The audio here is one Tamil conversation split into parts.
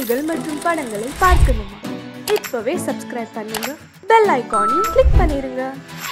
நிகழ்ச்சிகள் மற்றும் படங்களை பார்க்கணுமா இப்பவே சப்ஸ்கிரைப் பண்ணுங்க பெல் ஐகானையும் கிளிக் பண்ணிருங்க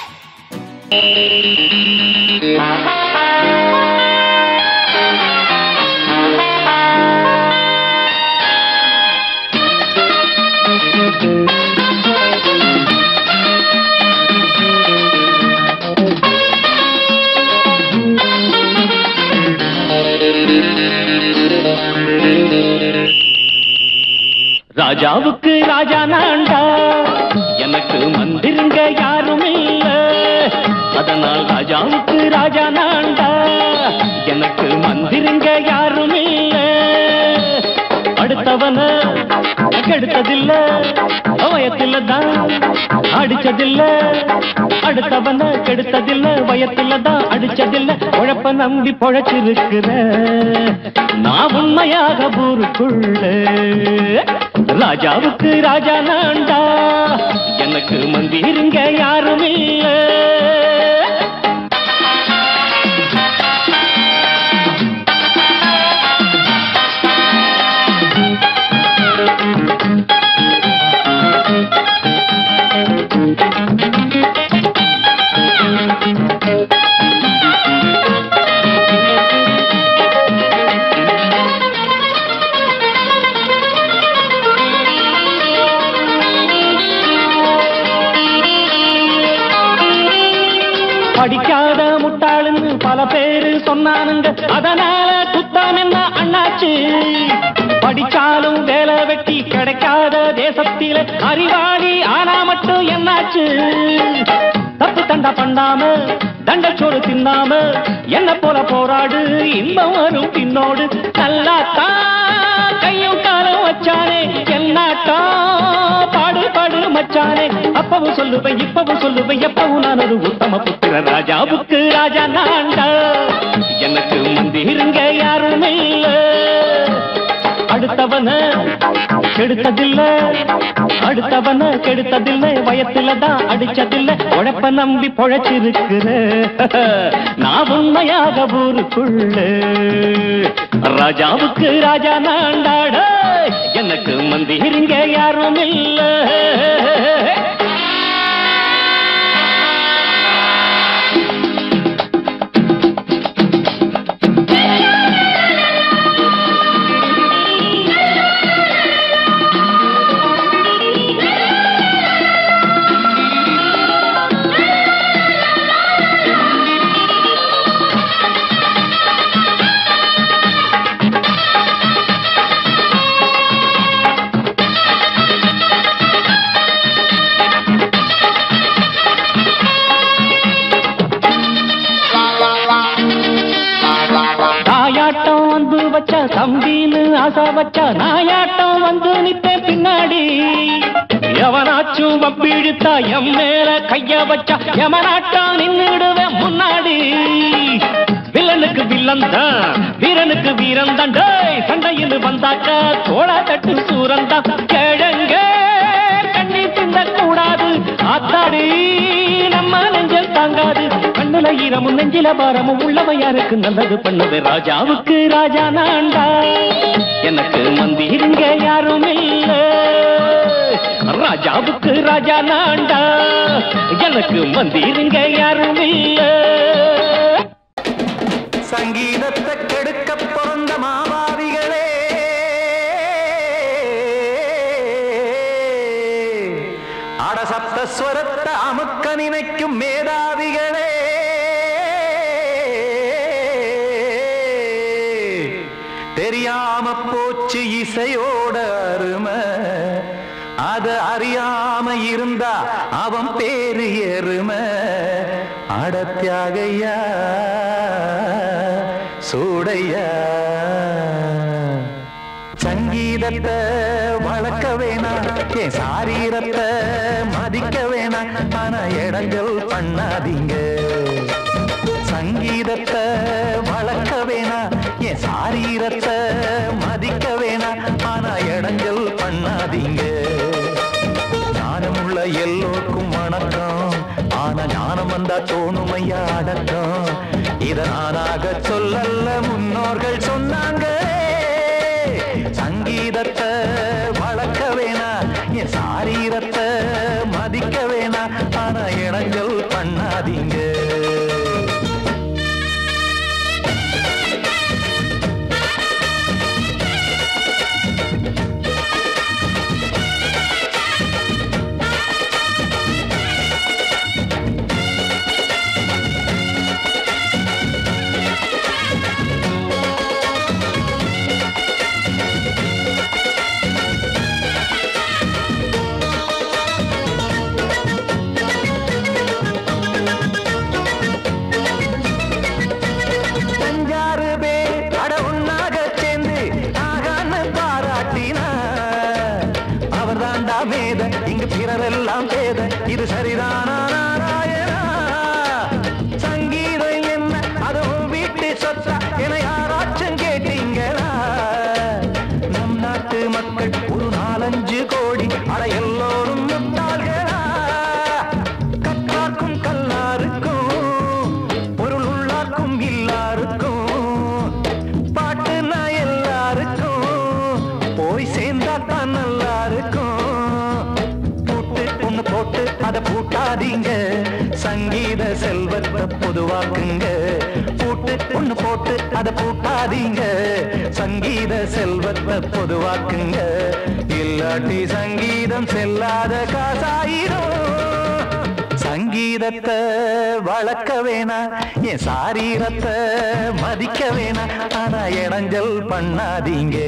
ராஜாவுக்கு ராஜா நான்டா எனக்கு மந்திருங்க யாரும் இல்ல அதனால் ராஜாவுக்கு ராஜா நான்டா எனக்கு மந்திருங்க யாரும் இல்ல அடுத்தவன கெடுத்ததில்ல வயத்தில தான் அடிச்சதில்ல அடுத்தவன கெடுத்ததில்ல வயத்தில தான் அடிச்சதில்ல உழப்ப நம்பி பொழைச்சிருக்கிற நான் உண்மையாக ஊருக்குள்ள ராஜாவுக்கு ராஜா நான்டா எனக்கு மந்திருங்க யாரும் இல்ல படிக்காத முட்டாளுன்னு பல பேரு சொன்னானுங்க அதனால குத்தம் என்ன அண்ணாச்சு படிச்சாலும் வேலை வெட்டி கிடைக்காத தேசத்தில அறிவாளி ஆனா மட்டும் என்னாச்சு தப்பு தண்டா பண்ணாம தண்டச்சோறு தின்னாம என்ன போல போராடு இன்பம் வரும் பின்னோடு நல்லாத்தான் கையும் காலம் வச்சானே என்னாட்டா பாடு பாடு மச்சானே அப்பவும் சொல்லுவேன் இப்பவும் சொல்லுவேன் எப்பவும் நான் ஒரு உத்தம புத்திர ராஜாவுக்கு ராஜா நான்டா எனக்கு மந்திருங்க யாரும் இல்ல அடுத்தவன கெடுத்ததில்ல அடுத்தவன கெடுத்ததில்ல வயத்துல தான் அடிச்சதில்ல உழைப்ப நம்பி பொழைச்சிருக்கிற நான் உண்மையாக ஊருக்குள்ள ராஜாவுக்கு ராஜா நாண்டாட எனக்கு மந்திருங்க யாரும் இல்ல தாயாட்டம் வந்து வச்ச தம்பின்னு ஆசை வச்ச நாயாட்டம் வந்து நித்தேன் பின்னாடி எவனாச்சும் வப்பிழுத்தா எம் மேல கைய வச்சா எவனாட்டம் நின்னுடுவேன் முன்னாடி வில்லனுக்கு வில்லன் தான் வீரனுக்கு வீரன் தான் டேய் சண்டையில் வந்தாக்க தோள தட்டு சூரன் தான் கிழங்க கண்ணி தின்ன கூடாது ஆத்தாடி நம்ம நெஞ்சல் தாங்காது கண்ணுல ஈரமும் நெஞ்சில பாரமும் உள்ளவன் யாருக்கு நல்லது பண்ணது ராஜாவுக்கு ராஜா நான்டா எனக்கு மந்திருங்க யாரும் இல்ல ராஜாவுக்கு ராஜா நான்டா எனக்கு மந்திருங்க யாரும் இல்ல சங்கீதத்தை கெடுக்க பிறந்த மாபாவிகளே அடசப்த ஸ்வரத்தை அமுக்க நினைக்கும் மேதாவிகளே தெரியாம போச்சு இசையோட அருமை அத அறியாம இருந்தா அவன் பேரு எருமை அடத்தியாகையா சூடையா சங்கீதத்தை வளர்க்க வேணாம் என் சாரீரத்தை மதிக்க வேணாம் ஆனா இடங்கள் பண்ணாதீங்க சங்கீதத்தை வளர்க்க வேணாம் என் சாரீரத்தை மதிக்க வேணாம் ஆனா இடங்கள் பண்ணாதீங்க ஞானமுள்ள எல்லோருக்கும் வணக்கம் ஆனா ஞானம் வந்தா தோணுமையா அடக்கம் இத நானாக சொல்லல்ல முன்னோர்கள் சொன்னாங்க சங்கீதத்தை பாடலெல்லாம் பேத இது சரிதானா நாராயணா சங்கீதம் என்ன அதுவும் வீட்டு சொத்தா என யாராச்சும் கேட்டீங்களா நம் நாட்டு மக்கள் ஒரு நாலஞ்சு கோடி அட எல்லோரும் முட்டாள்களா கற்றார்க்கும் கல்லாருக்கும் பொருள் உள்ளார்க்கும் இல்லாருக்கும் பாட்டுனா எல்லாருக்கும் போய் சேர்ந்தா தான் நல்லா இருக்கும் பூட்டு ஒண்ணு போட்டு அதை பூட்டாதீங்க சங்கீத செல்வத்தை பொதுவாக்குங்க பூட்டு ஒண்ணு போட்டு அதை பூட்டாதீங்க சங்கீத செல்வத்தை பொதுவாக்குங்க இல்லாட்டி சங்கீதம் செல்லாத காசாயிரும் சங்கீதத்தை வளர்க்க வேணா என் சாரீரத்தை மதிக்க வேணா ஆனா இடைஞ்சல் பண்ணாதீங்க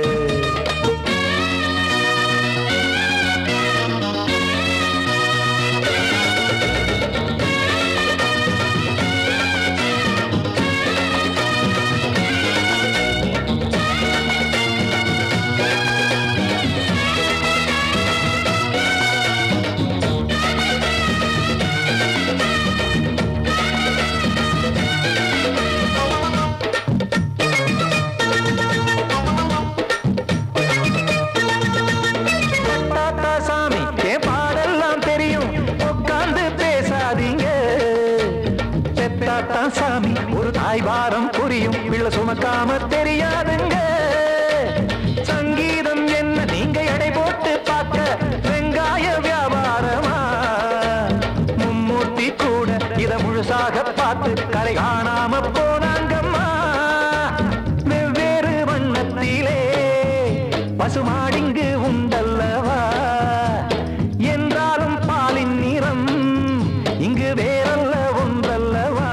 தாத்தா சாமி என் பாடெல்லாம் தெரியும் உட்கார்ந்து பேசாதீங்க பெத்தாத்தா சாமி ஒரு தாய் வாரம் புரியும் பிள்ளை சுமக்காம தெரியாதுங்க சங்கீதம் என்ன நீங்க எடை போட்டு பார்க்க வெங்காய வியாபாரமா மும்மூர்த்தி கூட இத முழுசாக பார்த்து கரை காணாம போனாங்கம்மா வெவ்வேறு வண்ணத்திலே பசுமாடிங்கு உண்டல்லவா என்றாலும் பாலின் நிறம் இங்கு வேறல்ல ஒன்றல்லவா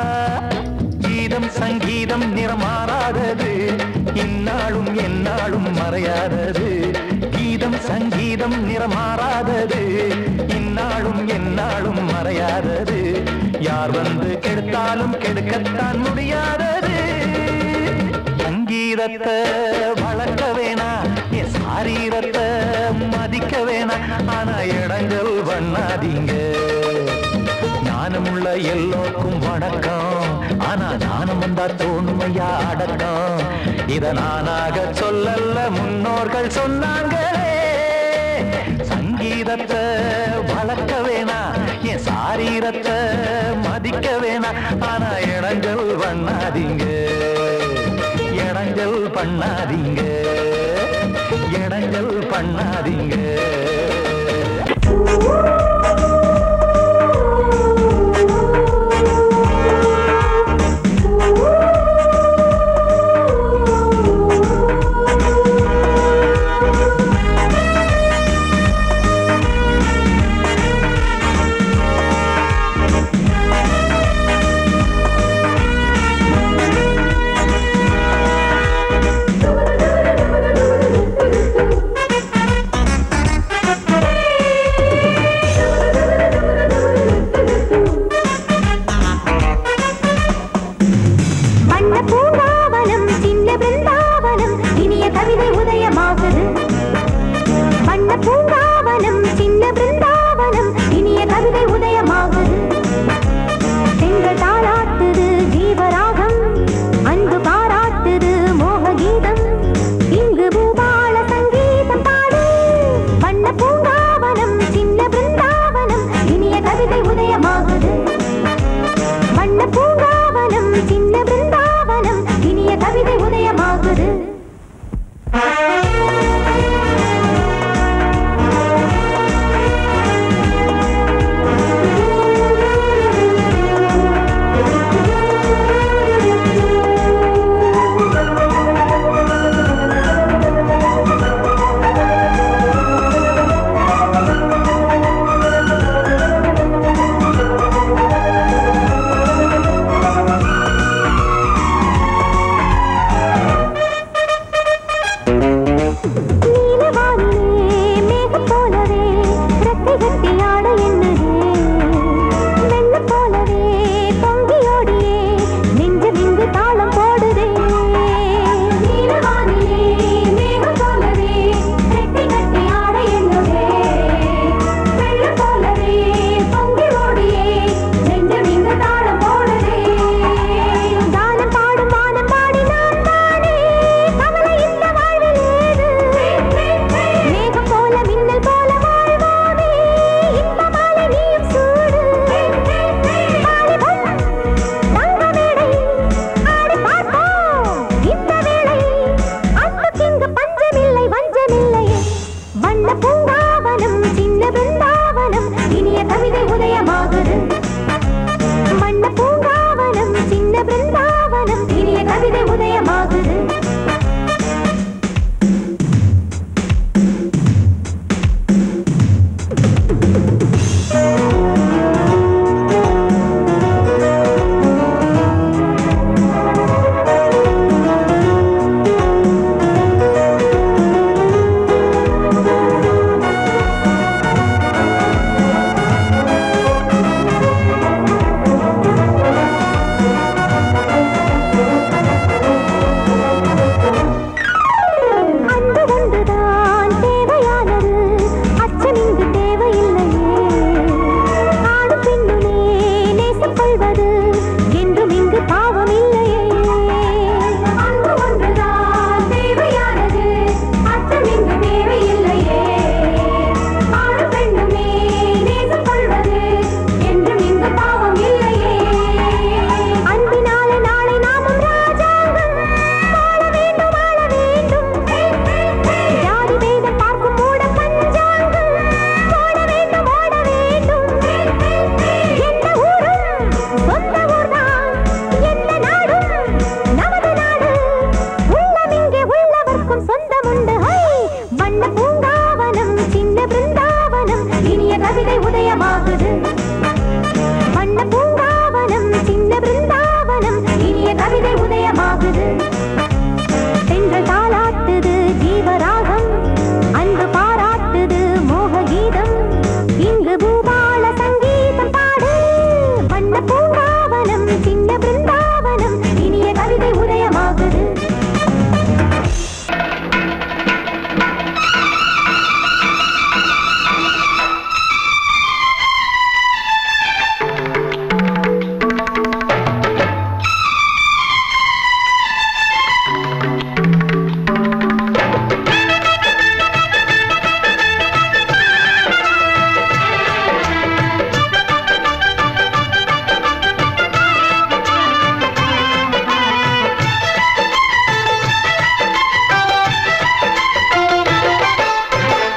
கீதம் சங்கீதம் நிறம் மாறாதது இந்நாளும் எந்நாளும் மறையாதது கீதம் சங்கீதம் நிறம் மாறாதது இந்நாளும் எந்நாளும் மறையாதது யார் வந்து கெடுத்தாலும் கெடுக்கத்தான் முடியாதது சங்கீதத்தை வளர்க்க வேணா என் சாரீரத்தை மதிக்க வேணா ஆனா இடங்கள் பண்ணாதீங்க ஞானமுள்ள எல்லோருக்கும் வணக்கம் ஆனா ஞானம் வந்தா தோணுமையா அடக்கம் இத நானாக சொல்லல்ல முன்னோர்கள் சொன்னாங்களே சங்கீதத்தை வளர்க்க வேணா என் சாரீரத்தை மதிக்க வேணா ஆனா இடங்கள் பண்ணாதீங்க இடங்கள் பண்ணாதீங்க இடங்கள் பண்ணாதீங்க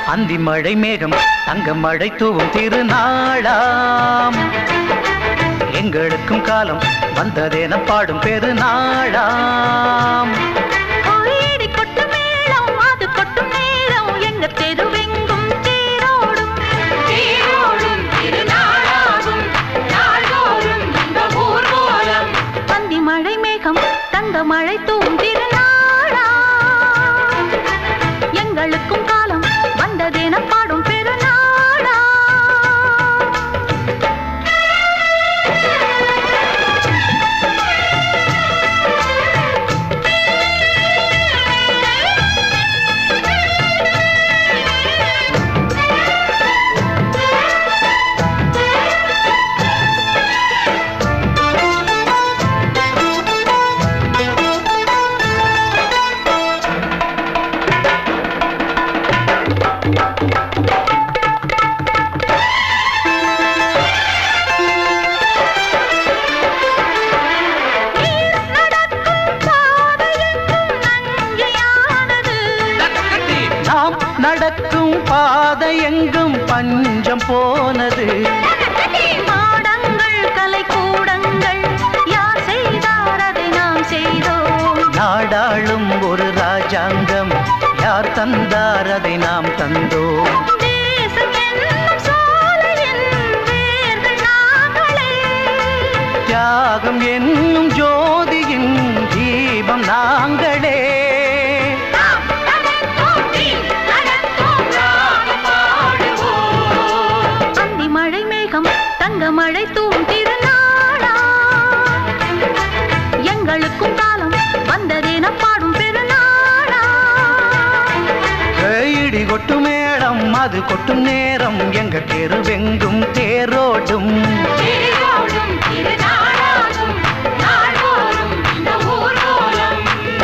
அந்தி மழை மேகம் தங்க மழை தூவும் திருநாளாம் எங்களுக்கும் காலம் வந்ததென பாடும் பெருநாளாம் கோயிடி கொட்டு மேளம் அது கொட்டும் நேரம் எங்க தெருவெங்கும் தேரோடும் தேரோடும் திருநாளாகும் நாள்தோறும் இந்த ஊர்வலம் பந்தி மழை மேகம் தங்க மழை தூவும் திருநாளா எங்களுக்கும் காலம் வந்ததென பாடும் பெருநாளா நாம் நடக்கும் பாதை எங்கும் பஞ்சம் போனது மாடங்கள் கலை கூடங்கள் யார் செய்தார் அதை நாம் செய்தோம் நாடாளும் ஒரு ராஜாங்கம் யார் தந்தார் அதை நாம் தந்தோம் தேசம் என்னும் சோலையின் வேர்கள் நாங்களே தியாகம் என்னும் ஜோதியின் தீபம் நாங்களே நாம் நடந்தோம் நீ நடந்தோம் ராகம் பாடுவோம் அந்தி மழை மேகம் தங்க மழை தூவும் திருநாளா எங்களுக்கும் காலம் வந்ததென பாடும் பெருநாளா இடி கொட்டு மேளம் அது கொட்டும் நேரம் எங்க தெருவெங்கும் தேரோடும் தேரோடும் திருநாளாகும் நாள்தோறும் இந்த ஊர்வலம்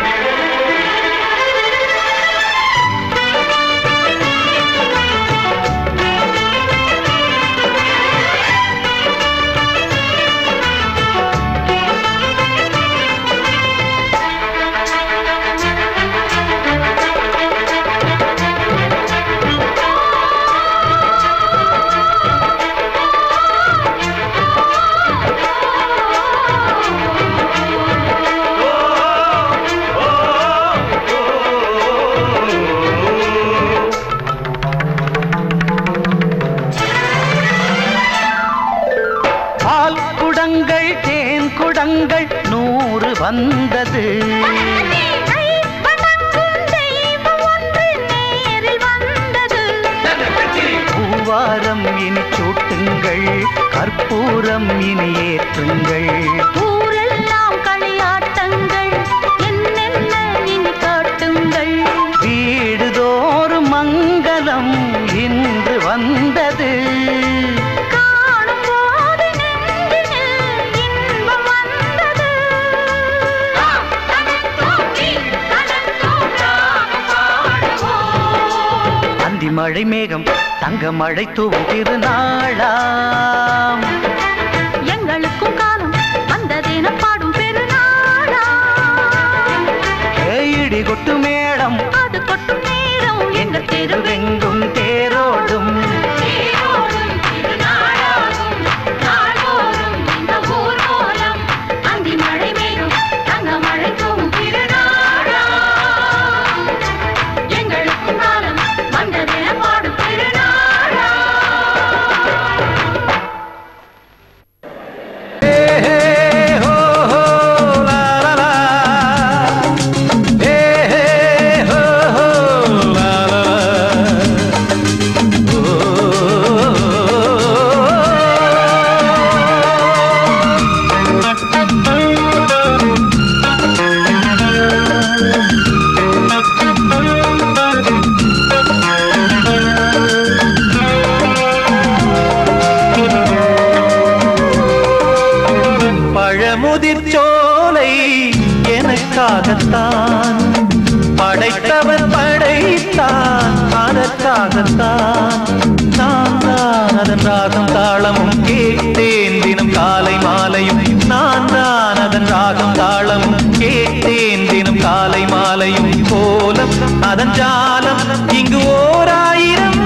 பால் குடங்கள் தேன் குடங்கள் நூறு வந்தது கை வணங்கும் தெய்வம் ஒன்று நேரில் வந்தது பூவாரம் இனி சூட்டுங்கள் கற்பூரம் இனி ஏற்றுங்கள் ஊரெல்லாம் களியாட்டங்கள் என்னென்ன இனி காட்டுங்கள் வீடுதோறும் மங்களம் இன்று வந்தது காணும் போது நெஞ்சினில் இன்பம் வந்தது அந்தி மழை மேகம் தங்க மழை தூவும் திருநாளாம் எங்களுக்கும் காலம் வந்ததென பாடும் பெருநாளா இடி கொட்டு மேளம் அது கொட்டும் நேரம் எங்க தெருவெங்கும் தெருவெங்கும் தேரோடும் தேரோடும் திருநாளாகும் நாள்தோறும் இந்த ஊர்வலம் அந்தி மழை மேகம் தங்க மழை தூவும் திருநாளா எங்களுக்கும் காலம் வந்ததென பாடும் திருநாளா பழமுதிர் சோலை எனக்காகத்தான் படைத்தவர் படைத்தான் அதற்காகத்தான் நான் தான் அதன் ராகம் தாளமும் கேட்டேன் தினம் காலை மாலையும் நான் தான் அதன் ராகம் தாளமும் கேட்டேன் தினம் காலை மாலையும் கோலம் அதன் ஜாலம் இங்கு ஓர் ஆயிரம்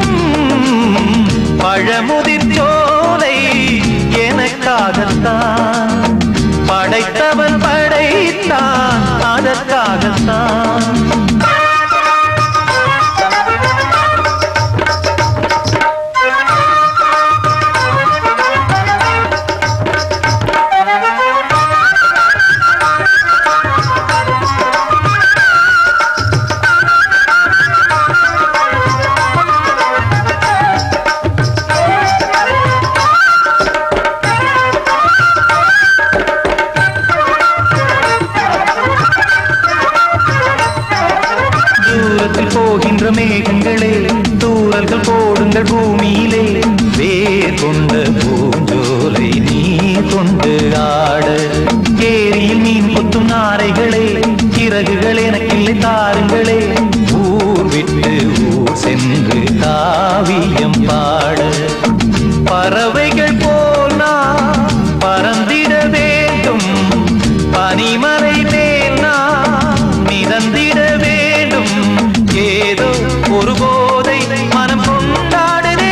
மேகங்களே தூரல்கள் போடுங்கள் பூமியிலே வேர் கொண்ட பூஞ்சோலை நீ கொண்டு ஆட ஏரியில் மீன் கொத்தும் நாரைகளே சிறகுகள் எனக்கில்லை தாருங்களே ஊர் விட்டு ஊர் சென்று காவியம் பாட பறவைகள் போல் நான் பறந்திட வேண்டும் பனிமலை மேல் நான் மிதந்திட வேண்டும் ஏதோ ஒரு போதை மனம் கொண்டாடுதே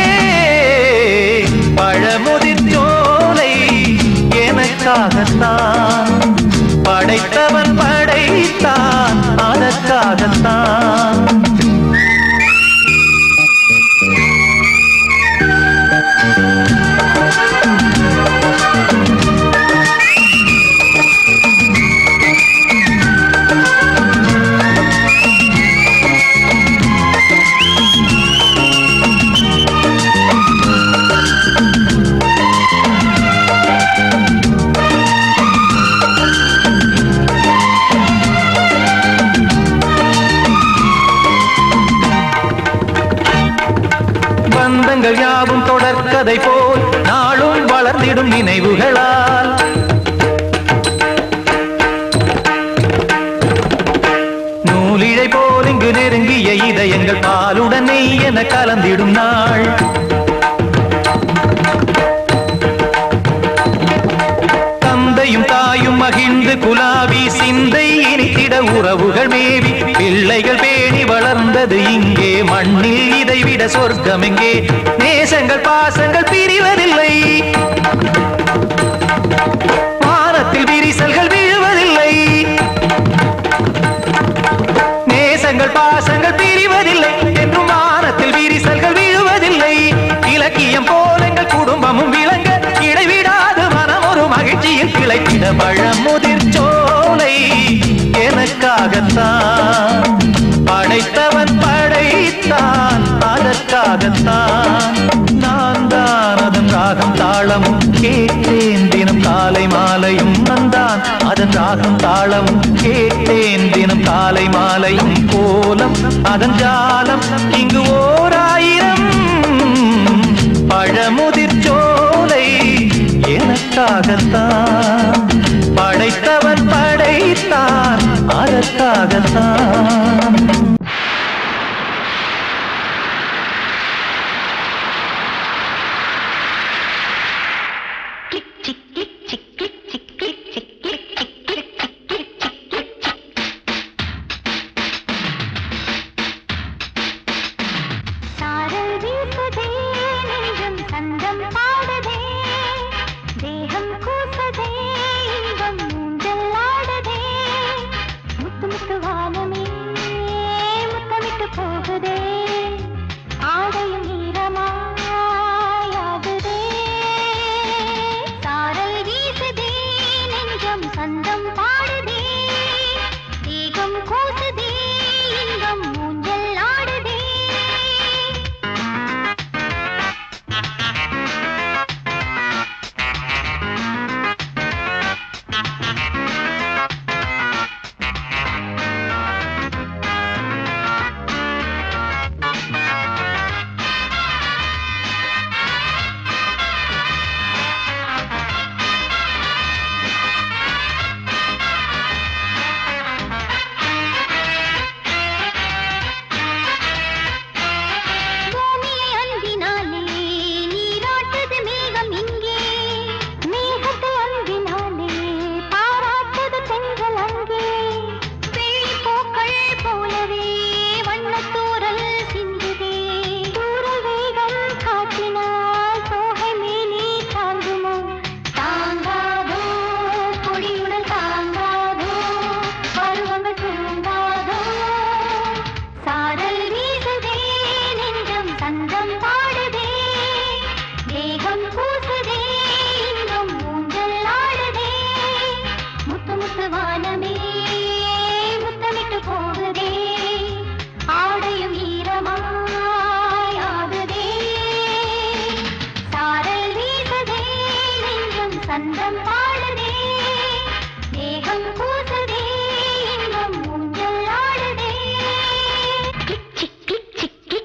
பழமுதிர் சோலை எனக்காகத்தான் படைத்தவன் படைத்தான் அதற்காகத்தான் பந்தங்கள் யாவும் தொடர்கதை போல் நாளும் வளர்ந்திடும் நினைவுகளால் நூலிழை போல் இங்கு நெருங்கிய இதயங்கள் பாலுடன் நெய் என கலந்திடும் நாள் தந்தையும் தாயும் மகிழ்ந்து குலாவி சிந்தை இனித்திட உறவுகள் மேவி பிள்ளைகள் பேணி வளர்ந்தது இங்கே மண்ணில் இதைவிட சொர்க்கம் எங்கே நேசங்கள் பாசங்கள் பிரிவதில்லை வானத்தில் விரிசல்கள் விழுவதில்லை நேசங்கள் பாசங்கள் பிரிவதில்லை என்றும் வானத்தில் விரிசல்கள் விழுவதில்லை இலக்கியம் போல எங்கள் குடும்பமும் விளங்க இடைவிடாது மனம் ஒரு மகிழ்ச்சியில் கிளைத்திட பழமுதிர் சோலை எனக்காகத்தான் படைத்தவன் படைத்தான் அதற்காகத்தான் நான் தான் அதன் ராகம் தாளமும் கேட்டேன் தினம் காலை மாலையும் நந்தான் அதன் ராகம் தாளமும் கேட்டேன் தினம் காலை மாலையும் கோலம் அதன் ஜாலம் இங்கு ஓர் ஆயிரம் பழமுதிர் சோலை எனக்காகத்தான் படைத்தவன் படைத்தான் அதற்காகத்தான் சாரல் வீசுதே நெஞ்சம் சந்தம் பாடுதே தேகம் கூசுதே இன்பம் ஊஞ்சல் ஆடுதே முத்து முத்து வானமே முத்தமிட்டு போகுதே ஆடையும் ஈரமாயாகுதே சாரல் வீசுதே நெஞ்சம் சந்தம் பாடுதே தேகம் கூசுதே இன்பம் ஊஞ்சல் ஆடுதே பூமியை அன்பினாலே நீராட்டுது மேகம் இங்கே மேகத்தை அன்பினாலே பாராட்டுது பெண்கள் அங்கே வெள்ளி பூக்கள் போலவே வண்ணத்தூரல் சிந்துதே தூரல் வேகம் காட்டினால் தோகை மேலே தாங்குமோ தாங்காதோ கொடியுடன் தாங்காதோ பருவங்கள் தூங்காதோ சாரல் வீசுதே நெஞ்சம் சந்தம் பாடுதே தேகம் கூசுதே இன்பம் ஊஞ்சல் ஆடுதே முத்து முத்து வானமே முத்தமிட்டு போகுதே ஆடையும் ஈரமாயாகுதே சாரல் வீசுதே நெஞ்சம் சந்தம் பாடுதே தேகம் கூசுதே இன்பம் ஊஞ்சல் ஆடுதே கிக் சிக் கிக் சிக்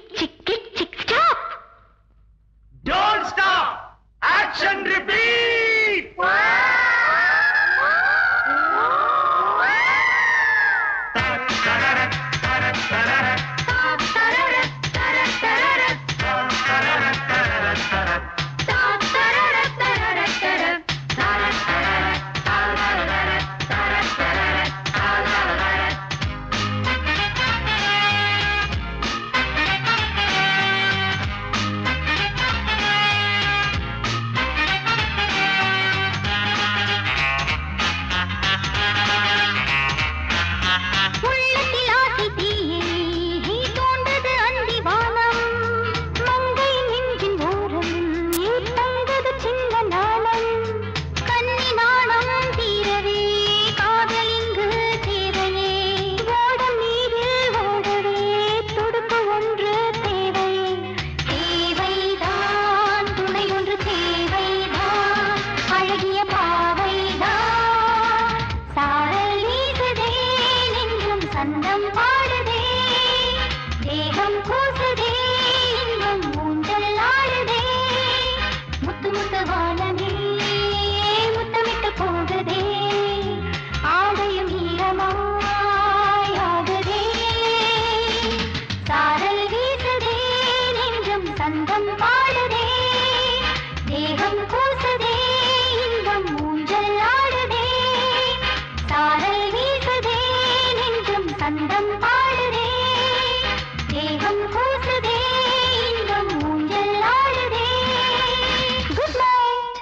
சந்தம் பாடுதே தேகம் கூசுதே இன்பம் ஊஞ்சல் ஆடுதே சாரல் வீசுதே நெஞ்சம் சந்தம் பாடுதே தேகம் கூசுதே இன்பம் ஊஞ்சல் ஆடுதே குட் நைட்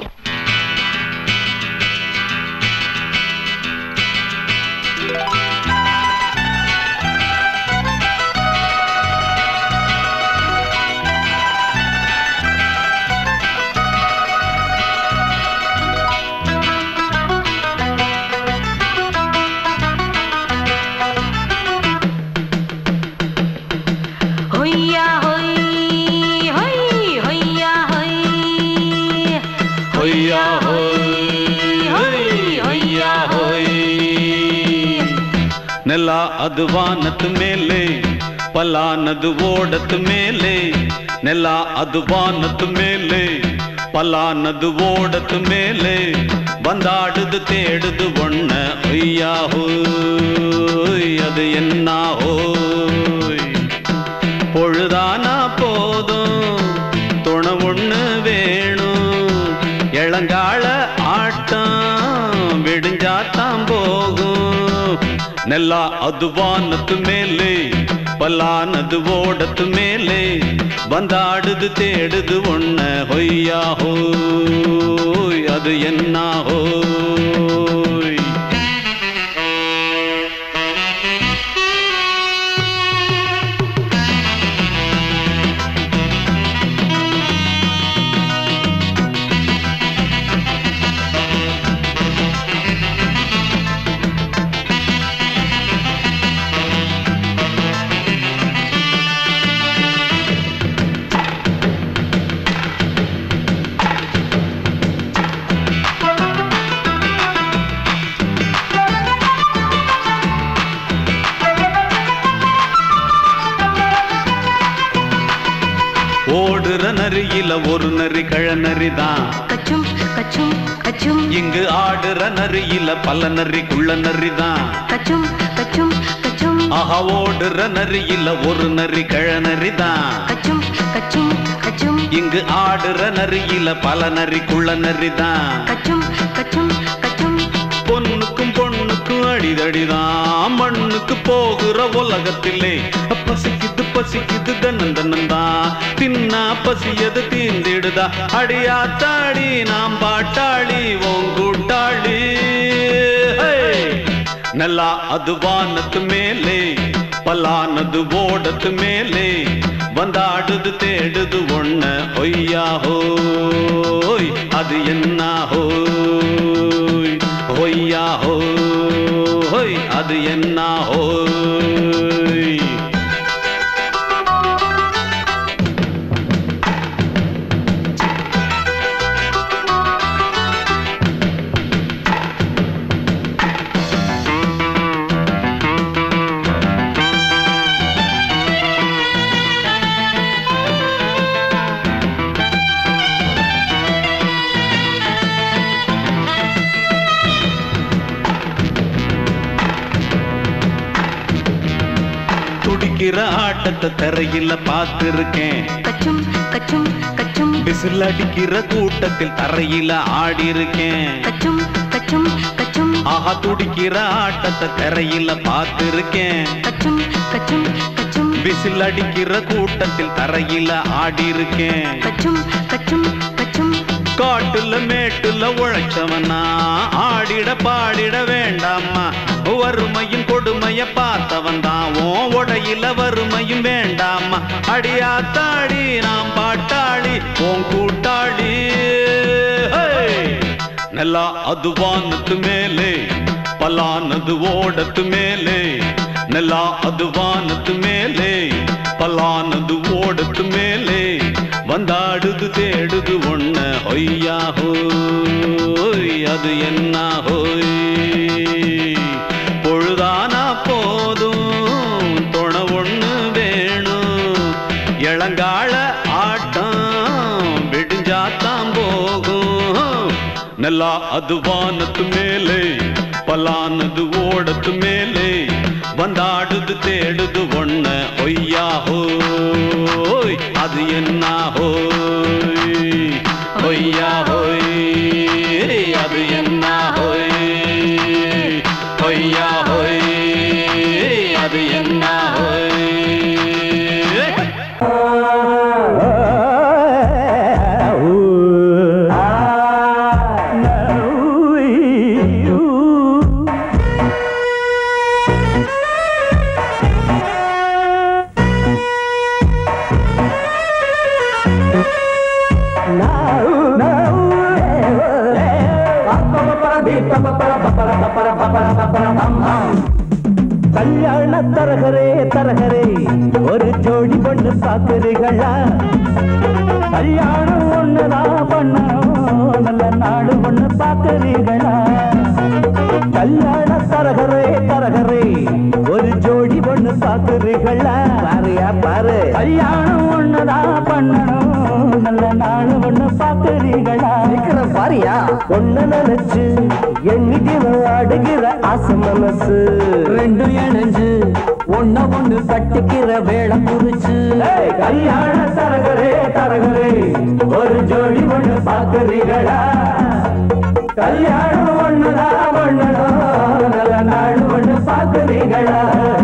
ஹொய்யா ஹொய் ஹொய் ஹொய்யா ஹொய் ஹொய்யா ஹொய் ஹொய் ஹொய்யா ஹொய் ನೆಲ ಅದು ವಾನದ ಮೇಲೆ ಪಲಾನದು ಓಡದ ಮೇಲೆ ನೆಲ ಅದು ವಾನದ ಮೇಲೆ ಪಲಾನದು ಓಡದ ಮೇಲೆ ಬಂದಾಡುದು தேடுது ஒண்ண ஒய்யா ஹோய் அது என்ன ஹோய் பொழுதானா போதும் துணை ஒண்ணு வேணும் இளங்கால ஆட்டம் விடிஞ்சாத்தான் போகும் நெல்லா அது வானத்து மேலே பல்லானது ஓடத்து மேலே வந்தாடுது தேடுது ஒண்ண ஹொய்யா ஹோய் அது என்ன ஹோய் ஓடுற நரியில ஒரு நரி கழநரி தான் கச்சும் கச்சும் கச்சும் இங்கு ஆடுற நரியில பல நரி குள்ள நரி தான் கச்சும் கச்சும் கச்சும் ஆஹா ஓடுற நரியில ஒரு நரி கழநரி தான் கச்சும் கச்சும் கச்சும் இங்கு ஆடுற நரியில பல நரி குள்ள நரி தான் கச்சும் கச்சும் கச்சும் பொண்ணுக்கும் பொண்ணுக்கும் அடிதடிதான் மண்ணுக்கு போகிற உலகத்திலே பசிக்குது பசிக்குது தன்னன் தன்னந்தான் தின்னா பசியது தீந்திடுதா அடியாத்தாடி நாம் பாட்டாளி ஓங்கூட்டாளி நல்லா அது வானத்து மேலே பலானது ஓடத்து மேலே வந்தாடுது தேடுது ஒண்ண ஒய்யா ஹோய் அது என்ன ஹோய் ஹொய்யா ஹோய் அது என்ன ஹோய் துடிக்கிற ஆட்டத்தை தரையில பார்த்திருக்கேன் கச்சும் கச்சும் கச்சும் விசில் அடிக்கிற கூட்டத்தில் தரையில ஆடி இருக்கேன் கச்சும் கச்சும் கச்சும் ஆஹா துடிக்கிற ஆட்டத்தை தரையில பார்த்திருக்கேன் கச்சும் கச்சும் கச்சும் விசில் அடிக்கிற கூட்டத்தில் தரையில ஆடி இருக்கேன் கச்சும் கச்சும் கச்சும் காட்டுல மேட்டுல உழைச்சவனா ஆடிட பாடிட வேண்டாமா வறுமையும் கொடுமைய பார்த்தவன் தான் ஓ உடையில வறுமையும் வேண்டாமா அடியாத்தாடி நாம் பாட்டாளி ஓன் கூட்டாளி ஹே! நல்லா அது வானத்து மேலே பலானது ஓடத்து மேலே நல்லா அது வானத்து மேலே பலானது ஓடத்து மேலே வந்தாடுது தேடுது ஒண்ண ஒய்யா ஹோய் அது என்ன ஹோய் பொழுதானா போதும் துணை ஒண்ணு வேணும் இளங்கால ஆட்டம் விடிஞ்சாத்தான் போகும் நல்லா அது வானத்து மேலே பலானது ஓடத்து மேலே வந்தாடுது தேடுது ஒண்ண ஒய்யா ஹோய் அது என்ன ஹோய் ஹொய்யா ஹோய் அது என்ன ஹோய் ஹொய்யா ஹோய் அது என்ன ஹோய் கல்யாண தரகரே தரகரே ஒரு ஜோடி பொண்ணு பாக்குறீங்களா கல்யாணம் ஒண்ணுதான் பண்ணணும் நல்ல நாடு ஒண்ணு பாக்குறீங்களா கல்யாண தரகரே தரகரே ஒரு ஜோடி பொண்ணு பாக்குறீங்களா பாருயா பாரு கல்யாணம் ஒண்ணுதான் பண்ணணும் நல்ல நாடு ஒண்ணு பாக்குறீங்களா பாரியா ஒண்ணு நினைச்சு எண்ணிட்டு ஆடுகிற ஆசை மனசு ரெண்டும் இணைஞ்சு ஒன்ன ஒண்ணு கட்டிக்கிற வேலை குறிச்சு கல்யாண தரகரே தரகரே ஒரு ஜோடி ஒண்ணு பாக்குறீங்களா கல்யாணம் ஒண்ணுதான் ஒண்ணுதான் நல்ல நாடு ஒண்ணு பாக்குறீங்களா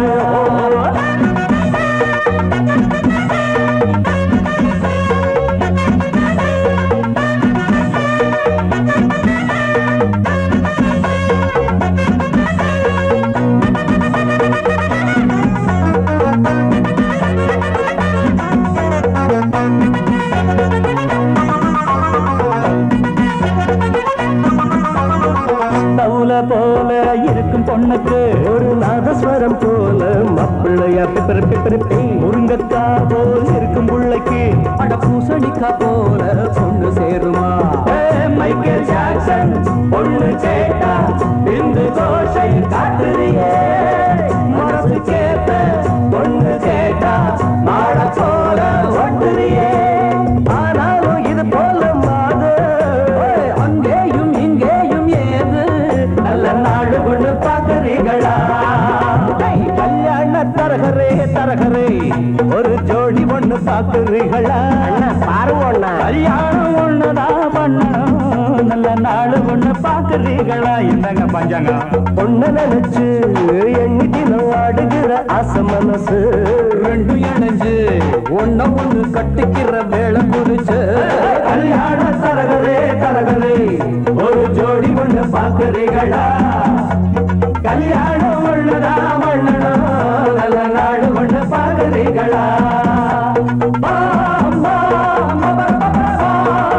தவுல போல இருக்கும் பொண்ணுக்கு ஒரு நாதஸ்வரம் போல மப்பிள்ளையா பிப்பர் பிப்பர் முருங்கக்கா போல் இருக்கும் புள்ளைக்கு அட பூசணிக்கா போல பொண்ணு சேருமா மைக்கேல் ஜாக்சன் பொண்ணு கேட்டா இந்த கோஷை காட்டுறியே மனசு கேட்ட பொண்ணு கேட்டா மாட போல ஒட்டுறியே ஆனாலும் இது போல மாது அங்கேயும் இங்கேயும் ஏது நல்ல நாடு கொண்டு பாக்குறீங்களா கல்யாண தரகரே தரகரே ஒரு ஜோடி ஒண்ணு பாக்குறீங்களா பாருவோண்ணா கல்யாணம் ஒண்ணுதான் பண்ணணும் நல்ல நாடு ஒண்ணு பாக்குறீங்களா என்னங்க பஞ்சாங்க பொண்ணு நினைச்சு எண்ணிட்டு ஆடுகிற ஆசை மனசு ரெண்டும் இணைஞ்சு ஒன்ன ஒண்ணு கட்டிக்கிற வேலை குறிச்சு கல்யாண தரகரே தரகரே ஒரு ஜோடி ஒண்ணு பாக்குறீங்களா கல்யாணம் ஒண்ணுதான் பண்ணணும் நல்ல நாடு ஒண்ணு பாக்குறீங்களா பா, பா, பா, பா, பா, பா.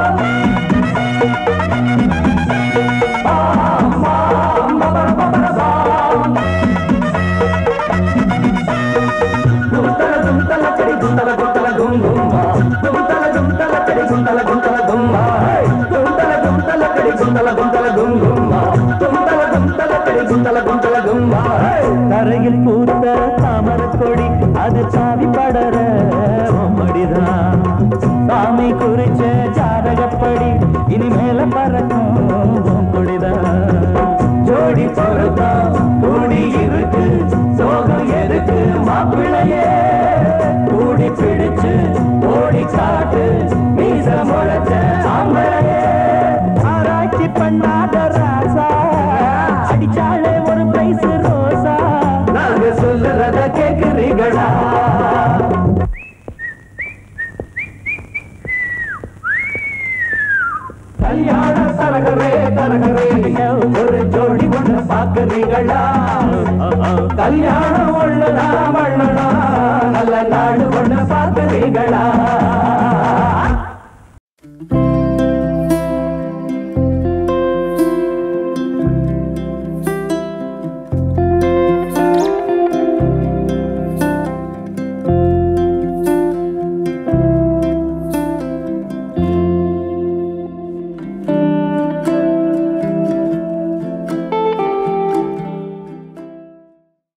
గుంతల గుంతల చెడి గుంతల గుంతల గుంగుమ్మ గుంతల గుంతల చెడి గుంతల గుంతల గుమ్మ గుంతల గుంతల చెడి గుంతల గుంతల గుంగుమ్మ గుంతల గుంతల చెడి గుంతల గుంతల గుమ్మ தரையில் பூத்த தாமர கொடி அது சாவி படர மடிதான் சாமி குறிச்ச ஜாதகப்படி இனிமேல பறக்கும் உன் கொடிதான் ஜோடி பொறுத்தா கூடி இருக்கு சோகம் எதுக்கு மாப்பிள்ளையே கூடி பிடிச்சு ஓடி காட்டு மீச முளைச்ச ஆம்பளையே ஆராய்ச்சி பண்ணாத ராசா அடிச்சாலே ஒரு பிரைஸ் ரோசா நாங்க சொல்லுறத கேக்குறீங்களா கல்யாண தரகரே தரகரே ஒரு ஜோடி ஒண்ணு பாக்குறீங்களா கல்யாணம்